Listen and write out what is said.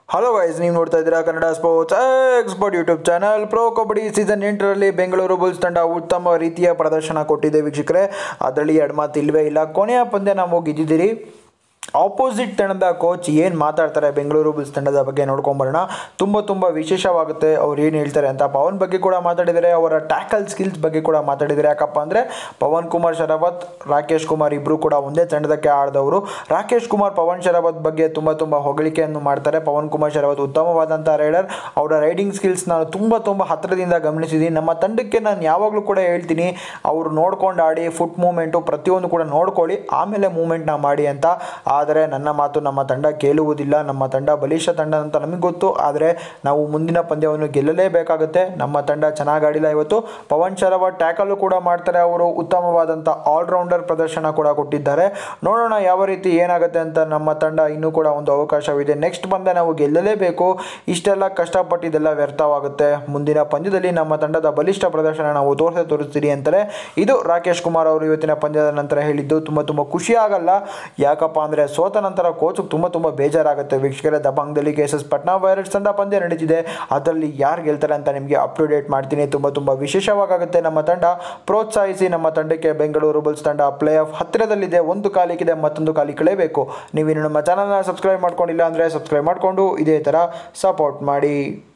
hello guys ನೀವು ನೋಡ್ತಾ ಇದ್ದೀರಾ Kannada sports expert YouTube channel pro kabaddi season ಎಂಟರಲ್ಲಿ ಬೆಂಗಳೂರು ಬುಲ್ಸ್ ತಂಡ ಉತ್ತಮ ರೀತಿಯ ಪ್ರದರ್ಶನ ಕೊಟ್ಟಿದೆ ವೀಕ್ಷಕರೇ ಅದರಲ್ಲಿ ಎರಡು ಮಾತು ಇಲ್ಲವೇ ಇಲ್ಲ ಕೊನೆಯ ಪಂದ್ಯ ನಾವು ಗೆದ್ದಿದ್ದೀರಿ ಆಪೋಸಿಟ್ ತಂಡದ ಕೋಚ್ ಏನು ಮಾತಾಡ್ತಾರೆ ಬೆಂಗಳೂರು ಬುಲ್ಸ್ ತಂಡದ ಬಗ್ಗೆ ನೋಡ್ಕೊಂಬರೋಣ ತುಂಬ ತುಂಬ ವಿಶೇಷವಾಗುತ್ತೆ ಅವ್ರು ಏನು ಹೇಳ್ತಾರೆ ಅಂತ ಪವನ್ ಬಗ್ಗೆ ಕೂಡ ಮಾತಾಡಿದ್ದಾರೆ ಅವರ ಟ್ಯಾಕಲ್ ಸ್ಕಿಲ್ಸ್ ಬಗ್ಗೆ ಕೂಡ ಮಾತಾಡಿದ್ದಾರೆ ಯಾಕಪ್ಪ ಅಂದರೆ ಪವನ್ ಕುಮಾರ್ ಶರಾವತ್ ರಾಕೇಶ್ ಕುಮಾರ್ ಇಬ್ಬರು ಕೂಡ ಒಂದೇ ತಂಡದಕ್ಕೆ ಆಡಿದವರು ರಾಕೇಶ್ ಕುಮಾರ್ ಪವನ್ ಶರಾವತ್ ಬಗ್ಗೆ ತುಂಬ ತುಂಬ ಹೊಗಳಿಕೆಯನ್ನು ಮಾಡ್ತಾರೆ ಪವನ್ ಕುಮಾರ್ ಶರಾವತ್ ಉತ್ತಮವಾದಂಥ ರೈಡರ್ ಅವರ ರೈಡಿಂಗ್ ಸ್ಕಿಲ್ಸ್ ನಾನು ತುಂಬ ತುಂಬ ಹತ್ತಿರದಿಂದ ಗಮನಿಸಿದ್ದೀನಿ ನಮ್ಮ ತಂಡಕ್ಕೆ ನಾನು ಯಾವಾಗಲೂ ಕೂಡ ಹೇಳ್ತೀನಿ ಅವರು ನೋಡ್ಕೊಂಡು ಆಡಿ ಫುಟ್ ಮೂಮೆಂಟು ಪ್ರತಿಯೊಂದು ಕೂಡ ನೋಡ್ಕೊಳ್ಳಿ ಆಮೇಲೆ ಮೂಮೆಂಟ್ನ ಮಾಡಿ ಅಂತ ಆದರೆ ನನ್ನ ಮಾತು ನಮ್ಮ ತಂಡ ಕೇಳುವುದಿಲ್ಲ ನಮ್ಮ ತಂಡ ಬಲಿಷ್ಠ ತಂಡ ಅಂತ ನಮಗೆ ಗೊತ್ತು ಆದರೆ ನಾವು ಮುಂದಿನ ಪಂದ್ಯವನ್ನು ಗೆಲ್ಲಲೇಬೇಕಾಗುತ್ತೆ ನಮ್ಮ ತಂಡ ಚೆನ್ನಾಗಿ ಆಡಿಲ್ಲ ಇವತ್ತು ಪವನ್ ಶರವ ಟ್ಯಾಕಲ್ಲು ಕೂಡ ಮಾಡ್ತಾರೆ ಅವರು ಉತ್ತಮವಾದಂಥ ಆಲ್ರೌಂಡರ್ ಪ್ರದರ್ಶನ ಕೂಡ ಕೊಟ್ಟಿದ್ದಾರೆ ನೋಡೋಣ ಯಾವ ರೀತಿ ಏನಾಗುತ್ತೆ ಅಂತ ನಮ್ಮ ತಂಡ ಇನ್ನೂ ಕೂಡ ಒಂದು ಅವಕಾಶವಿದೆ ನೆಕ್ಸ್ಟ್ ಪಂದ್ಯ ನಾವು ಗೆಲ್ಲಲೇಬೇಕು ಇಷ್ಟೆಲ್ಲ ಕಷ್ಟಪಟ್ಟಿದ್ದೆಲ್ಲ ವ್ಯರ್ಥವಾಗುತ್ತೆ ಮುಂದಿನ ಪಂದ್ಯದಲ್ಲಿ ನಮ್ಮ ತಂಡದ ಬಲಿಷ್ಠ ಪ್ರದರ್ಶನ ನಾವು ತೋರಿಸೇ ತೋರಿಸ್ತೀರಿ ಅಂತಾರೆ ಇದು ರಾಕೇಶ್ ಕುಮಾರ್ ಅವರು ಇವತ್ತಿನ ಪಂದ್ಯದ ನಂತರ ಹೇಳಿದ್ದು ತುಂಬ ತುಂಬ ಖುಷಿ ಆಗಲ್ಲ ಯಾಕಪ್ಪ ಅಂದರೆ ಸೋತ ನಂತರ ಕೋಚ್ ತುಂಬ ತುಂಬ ಬೇಜಾರಾಗುತ್ತೆ ವೀಕ್ಷಕರ ದಬಾಂಗ್ದಲ್ಲಿ ಕೆ ಎಸ್ ಎಸ್ ಪಟ್ನಾ ವೈರಟ್ಸ್ ತಂಡ ಪಂದ್ಯ ನಡೀತಿದೆ ಅದರಲ್ಲಿ ಯಾರು ಗೆಲ್ತಾರೆ ಅಂತ ನಿಮಗೆ ಅಪ್ ಟು ಡೇಟ್ ಮಾಡ್ತೀನಿ ತುಂಬ ತುಂಬ ವಿಶೇಷವಾಗುತ್ತೆ ನಮ್ಮ ತಂಡ ಪ್ರೋತ್ಸಾಹಿಸಿ ನಮ್ಮ ತಂಡಕ್ಕೆ ಬೆಂಗಳೂರು ಬುಲ್ಸ್ ತಂಡ ಪ್ಲೇ ಆಫ್ ಹತ್ತಿರದಲ್ಲಿದೆ ಒಂದು ಕಾಲಿಗಿದೆ ಮತ್ತೊಂದು ಕಾಲಿ ಕಳೆಯಬೇಕು ನೀವಿನ್ನು ನಮ್ಮ ಚಾನಲ್ನ ಸಬ್ಸ್ಕ್ರೈಬ್ ಮಾಡ್ಕೊಂಡಿಲ್ಲ ಅಂದರೆ ಸಬ್ಸ್ಕ್ರೈಬ್ ಮಾಡಿಕೊಂಡು ಇದೇ ಥರ ಸಪೋರ್ಟ್ ಮಾಡಿ